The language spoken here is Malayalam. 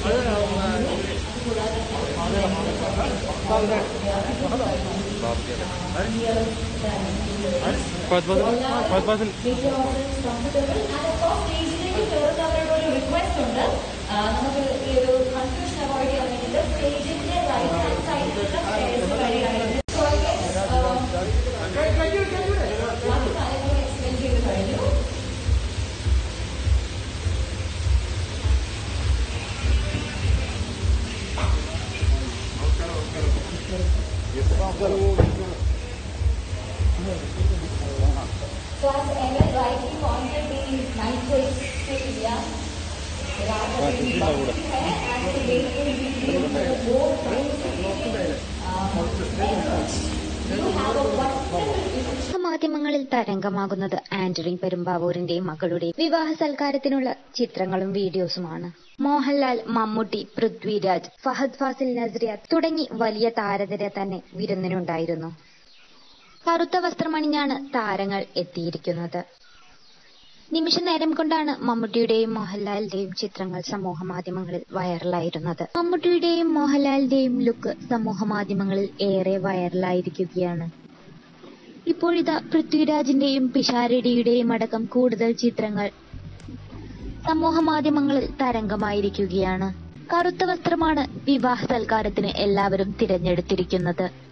റിക്വസ്റ്റ് ഉണ്ട് ആ, നമുക്ക് ഈ ഒരു കൺഫ്യൂഷൻ അവോയ്ഡ് ചെയ്യാൻ വേണ്ടിയിട്ട് സ്റ്റേജിന്റെ റൈറ്റ് ഹാൻഡ് സൈഡിലുള്ള സ്റ്റേഴ്സ് വഴിയായിട്ട് So, I guess, um, ബാക്കി കാര്യങ്ങൾ എക്സ്പ്ലെയിൻ ചെയ്ത് കഴിഞ്ഞു So as Emil rightly pointed, the night was still young. रात अभी भी बाकी है and the day will be beautiful. More things You have a wonderful മാധ്യമങ്ങളിൽ തരംഗമാകുന്നത് ആന്റണി പെരുമ്പാവൂരിന്റെ മകളുടെ വിവാഹ സൽക്കാരത്തിനുള്ള ചിത്രങ്ങളും വീഡിയോസുമാണ് മോഹൻലാൽ മമ്മൂട്ടി പൃഥ്വിരാജ് ഫഹദ് ഫാസിൽ നസ്രിയ തുടങ്ങി വലിയ താരനിര തന്നെ വിരുന്നിനുണ്ടായിരുന്നു കറുത്ത വസ്ത്രമണിഞ്ഞാണ് താരങ്ങൾ എത്തിയിരിക്കുന്നത് നിമിഷ നേരം കൊണ്ടാണ് മമ്മൂട്ടിയുടെയും മോഹൻലാലിന്റെയും ചിത്രങ്ങൾ സമൂഹ മാധ്യമങ്ങളിൽ വൈറലായിരുന്നത് മമ്മൂട്ടിയുടെയും മോഹൻലാലിന്റെയും ലുക്ക് സമൂഹ മാധ്യമങ്ങളിൽ ഏറെ വൈറലായിരിക്കുകയാണ് ഇപ്പോഴിതാ പൃഥ്വിരാജിന്റെയും പിഷാരടിയുടെയും അടക്കം കൂടുതൽ ചിത്രങ്ങൾ സമൂഹ മാധ്യമങ്ങളിൽ തരംഗമായിരിക്കുകയാണ് കറുത്ത വസ്ത്രമാണ് വിവാഹ സൽക്കാരത്തിന് എല്ലാവരും തിരഞ്ഞെടുത്തിരിക്കുന്നത്